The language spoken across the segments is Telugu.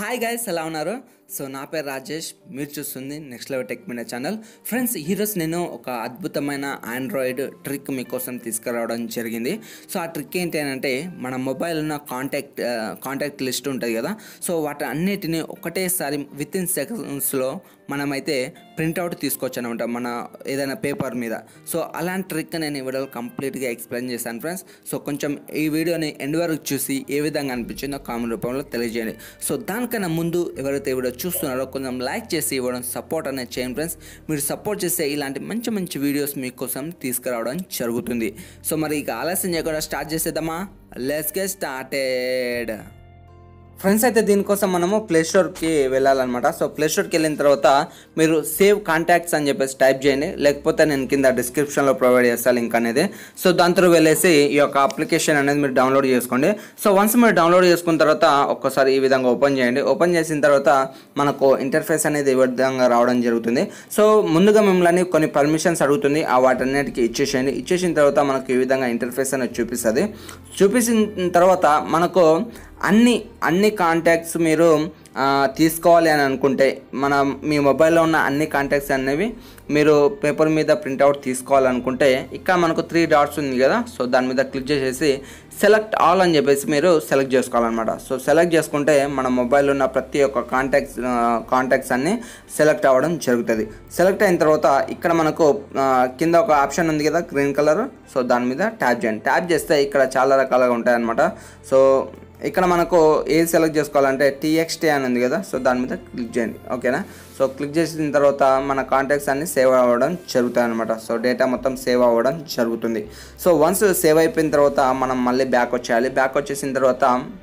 హాయ్ గైస్ ఎలా ఉన్నారు సో నా పేరు రాజేష్ మీరు చూస్తుంది next level tech media channel friends ఈరోజు నేను ఒక అద్భుతమైన ఆండ్రాయిడ్ ట్రిక్ మీకోసం తీసుకురావడం జరిగింది సో ఆ ట్రిక్ ఏంటి అని అంటే మన మొబైల్ ఉన్న కాంటాక్ట్ కాంటాక్ట్ లిస్ట్ ఉంటుంది కదా సో వాటి అన్నిటిని ఒకటేసారి విత్ ఇన్ సెకండ్స్లో మనమైతే ప్రింట్అవుట్ తీసుకోవచ్చు అనమాట మన ఏదైనా పేపర్ మీద సో అలాంటి ట్రిక్ నేను ఈ వీడియోలో కంప్లీట్గా ఎక్స్ప్లెయిన్ చేశాను ఫ్రెండ్స్ సో కొంచెం ఈ వీడియోని ఎండ్ వరకు చూసి ఏ విధంగా అనిపించిందో కామెంట్ రూపంలో తెలియజేయండి సో దానికన్నా ముందు ఎవరైతే ఈ వీడియో చూస్తున్నారో కొంచెం లైక్ చేసి ఇవ్వడం సపోర్ట్ అనేది చేయండి ఫ్రెండ్స్ మీరు సపోర్ట్ చేస్తే ఇలాంటి మంచి మంచి వీడియోస్ మీకోసం తీసుకురావడం జరుగుతుంది సో మరి ఇక ఆలస్యం చేయకుండా స్టార్ట్ చేసేద్దామా లెట్స్ గెట్ స్టార్టెడ్ ఫ్రెండ్స్ అయితే దీనికోసం మనము ప్లే స్టోర్కి వెళ్ళాలన్నమాట సో ప్లే స్టోర్కి వెళ్ళిన తర్వాత మీరు సేవ్ కాంటాక్ట్స్ అని చెప్పేసి టైప్ చేయండి లేకపోతే నేను కింద డిస్క్రిప్షన్లో ప్రొవైడ్ చేస్తాను లింక్ అనేది సో దాంతో వెళ్ళేసి ఈ యొక్క అప్లికేషన్ అనేది మీరు డౌన్లోడ్ చేసుకోండి సో వన్స్ మీరు డౌన్లోడ్ చేసుకున్న తర్వాత ఒక్కసారి ఈ విధంగా ఓపెన్ చేయండి ఓపెన్ చేసిన తర్వాత మనకు ఇంటర్ఫేస్ అనేది ఈ విధంగా రావడం జరుగుతుంది సో ముందుగా మిమ్మల్ని కొన్ని పర్మిషన్స్ అడుగుతుంది ఆ వాటన్నిటికీ ఇచ్చేసేయండి ఇచ్చేసిన తర్వాత మనకు ఈ విధంగా ఇంటర్ఫేస్ అనేది చూపిస్తుంది చూపించిన తర్వాత మనకు అన్ని అన్ని కాంటాక్ట్స్ మీరు ఆ, తీసుకోవాలి అని అనుకుంటే మన మీ మొబైల్లో ఉన్న అన్ని కాంటాక్ట్స్ అనేవి మీరు పేపర్ మీద ప్రింట్అవుట్ తీసుకోవాలనుకుంటే ఇక్కడ మనకు త్రీ డాట్స్ ఉంది కదా సో దాని మీద క్లిక్ చేసేసి సెలెక్ట్ ఆల్ అని చెప్పేసి మీరు సెలెక్ట్ చేసుకోవాలన్నమాట సో సెలెక్ట్ చేసుకుంటే మన మొబైల్లో ఉన్న ప్రతి ఒక్క కాంటాక్ట్స్ కాంటాక్ట్స్ అన్ని సెలెక్ట్ అవ్వడం జరుగుతుంది సెలెక్ట్ అయిన తర్వాత ఇక్కడ మనకు ఆ, కింద ఒక ఆప్షన్ ఉంది కదా గ్రీన్ కలర్ సో దాని మీద ట్యాప్ చేయండి ట్యాప్ చేస్తే ఇక్కడ చాలా రకాలుగా ఉంటాయన్నమాట సో ఇక్కడ మనకు ఏది సెలెక్ట్ చేసుకోవాలంటే టీఎక్స్టీ అని ఉంది కదా సో దాని మీద క్లిక్ చేయండి ఓకేనా సో క్లిక్ చేసిన తర్వాత మన కాంటాక్ట్స్ అన్ని సేవ్ అవ్వడం జరుగుతాయి అనమాట సో డేటా మొత్తం సేవ్ అవ్వడం జరుగుతుంది సో వన్స్ సేవ్ అయిపోయిన తర్వాత మనం మళ్ళీ బ్యాక్ వచ్చేయాలి బ్యాక్ వచ్చేసిన తర్వాత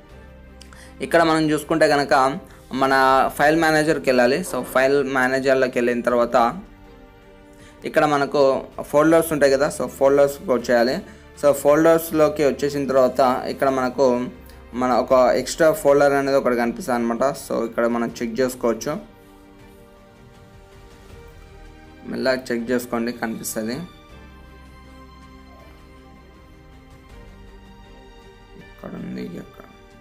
ఇక్కడ మనం చూసుకుంటే కనుక మన ఫైల్ మేనేజర్కి వెళ్ళాలి సో ఫైల్ మేనేజర్లోకి వెళ్ళిన తర్వాత ఇక్కడ మనకు ఫోల్డర్స్ ఉంటాయి కదా సో ఫోల్డర్స్కి వచ్చేయాలి సో ఫోల్డర్స్లోకి వచ్చేసిన తర్వాత ఇక్కడ మనకు మన ఒక ఎక్స్ట్రా ఫోల్డర్ అనేది ఒకటి కనిపిస్తుంది అనమాట సో ఇక్కడ మనం చెక్ చేసుకోవచ్చు మెల్లగా చెక్ చేసుకోండి కనిపిస్తుంది ఇక్కడ ఉంది ఇక్కడ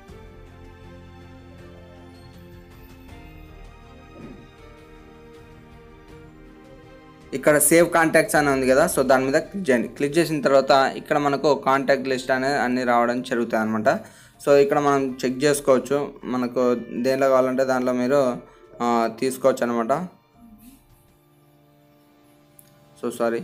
ఇక్కడ సేవ్ కాంటాక్ట్స్ అని ఉంది కదా సో దాని మీద క్లిక్ చేయండి క్లిక్ చేసిన తర్వాత ఇక్కడ మనకు కాంటాక్ట్ లిస్ట్ అనేది అన్ని రావడం జరుగుతాయి అనమాట సో ఇక్కడ మనం చెక్ చేసుకోవచ్చు మనకు దేంట్లో కావాలంటే దాంట్లో మీరు ఆ, తీసుకోవచ్చు అనమాట సో సారీ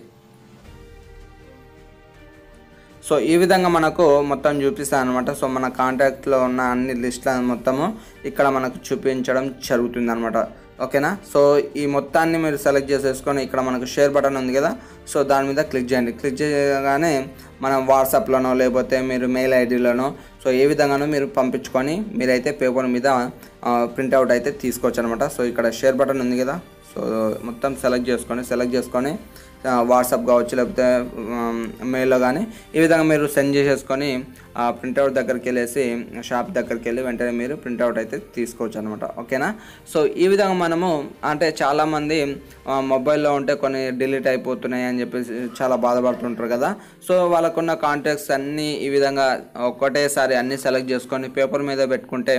సో ఈ విధంగా మనకు మొత్తం చూపిస్తాను అనమాట సో మన కాంటాక్ట్లో ఉన్న అన్ని లిస్టులను మొత్తము ఇక్కడ మనకు చూపించడం జరుగుతుంది అనమాట ఓకేనా సో ఈ మొత్తాన్ని మీరు సెలెక్ట్ చేసేసుకొని ఇక్కడ మనకు షేర్ బటన్ ఉంది కదా సో దాని మీద క్లిక్ చేయండి క్లిక్ చేయగానే మనం వాట్సాప్లోనో లేకపోతే మీరు మెయిల్ ఐడిలోనో సో ఏ విధంగానో మీరు పంపించుకొని మీరైతే పేపర్ మీద ప్రింట్అవుట్ అయితే తీసుకోవచ్చు అనమాట సో ఇక్కడ షేర్ బటన్ ఉంది కదా సో మొత్తం సెలెక్ట్ చేసుకొని సెలెక్ట్ చేసుకొని ఆ, వాట్సాప్ కావచ్చు లేకపోతే మెయిల్లో కానీ ఈ విధంగా మీరు సెండ్ చేసేసుకొని ఆ ప్రింట్అవుట్ దగ్గరికి వెళ్ళేసి షాప్ దగ్గరికి వెళ్ళి వెంటనే మీరు ప్రింట్అవుట్ అయితే తీసుకోవచ్చు అనమాట ఓకేనా సో ఈ విధంగా మనము అంటే చాలామంది ఆ, మొబైల్లో ఉంటే కొన్ని డిలీట్ అయిపోతున్నాయి అని చెప్పేసి చాలా బాధపడుతుంటారు కదా సో వాళ్ళకున్న కాంటాక్ట్స్ అన్నీ ఈ విధంగా ఒకటేసారి అన్నీ సెలెక్ట్ చేసుకొని పేపర్ మీద పెట్టుకుంటే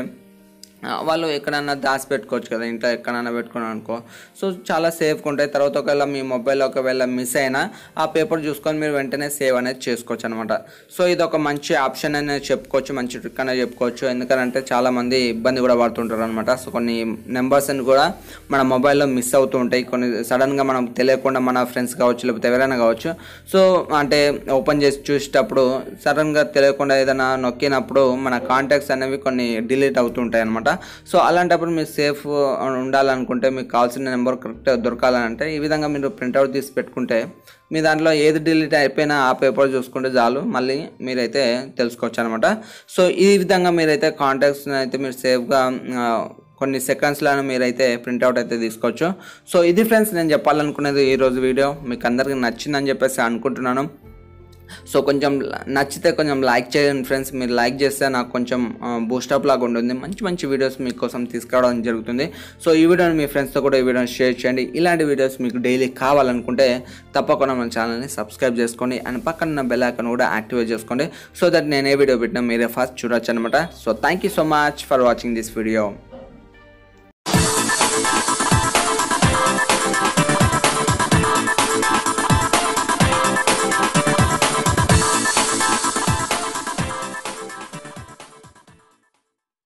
ఆ, వాళ్ళు ఎక్కడన్నా దాచి పెట్టుకోవచ్చు కదా ఇంట్లో ఎక్కడైనా పెట్టుకున్నాను అనుకో సో చాలా సేఫ్గా ఉంటాయి తర్వాత ఒకవేళ మీ మొబైల్ ఒకవేళ మిస్ అయినా ఆ పేపర్ చూసుకొని మీరు వెంటనే సేవ్ అనేది చేసుకోవచ్చు అనమాట సో ఇది ఒక మంచి ఆప్షన్ అనేది చెప్పుకోవచ్చు మంచి ట్రిక్ అనేది చెప్పుకోవచ్చు ఎందుకంటే చాలామంది ఇబ్బంది కూడా పడుతుంటారు అనమాట సో కొన్ని నెంబర్స్ అని కూడా మన మొబైల్లో మిస్ అవుతూ ఉంటాయి కొన్ని సడన్గా మనం తెలియకుండా మన ఫ్రెండ్స్ కావచ్చు లేకపోతే ఎవరైనా కావచ్చు సో అంటే ఓపెన్ చేసి చూసేటప్పుడు సడన్గా తెలియకుండా ఏదైనా నొక్కినప్పుడు మన కాంటాక్ట్స్ అనేవి కొన్ని డిలీట్ అవుతుంటాయి అనమాట సో అలాంటప్పుడు మీరు సేఫ్ ఉండాలనుకుంటే మీకు కావాల్సిన నెంబర్ కరెక్ట్ దొరకాలంటే ఈ విధంగా మీరు ప్రింట్అవుట్ తీసి పెట్టుకుంటే మీ దాంట్లో ఏది డిలీట్ అయిపోయినా ఆ పేపర్ చూసుకుంటే చాలు మళ్ళీ మీరైతే తెలుసుకోవచ్చు అనమాట సో ఈ విధంగా మీరైతే కాంటాక్ట్స్ అయితే మీరు సేఫ్గా కొన్ని సెకండ్స్లో మీరైతే ప్రింట్అవుట్ అయితే తీసుకోవచ్చు సో ఇది ఫ్రెండ్స్ నేను చెప్పాలనుకునేది ఈరోజు వీడియో మీకు అందరికీ నచ్చిందని చెప్పేసి అనుకుంటున్నాను సో కొంచెం నచ్చితే కొంచెం లైక్ చేయండి ఫ్రెండ్స్ మీరు లైక్ చేస్తే నాకు కొంచెం బూస్టప్ లాగా ఉంటుంది మంచి మంచి వీడియోస్ మీకోసం తీసుకురావడం జరుగుతుంది సో ఈ వీడియోని మీ ఫ్రెండ్స్తో కూడా ఈ వీడియోని షేర్ చేయండి ఇలాంటి వీడియోస్ మీకు డైలీ కావాలనుకుంటే తప్పకుండా మన ఛానల్ని సబ్స్క్రైబ్ చేసుకోండి అండ్ పక్కన బెల్ ఐకాన్ కూడా యాక్టివేట్ చేసుకోండి సో దట్ నేను ఏ వీడియో పెట్టినా మీరే ఫస్ట్ చూడొచ్చు అనమాట so thank you so much for watching this video Thank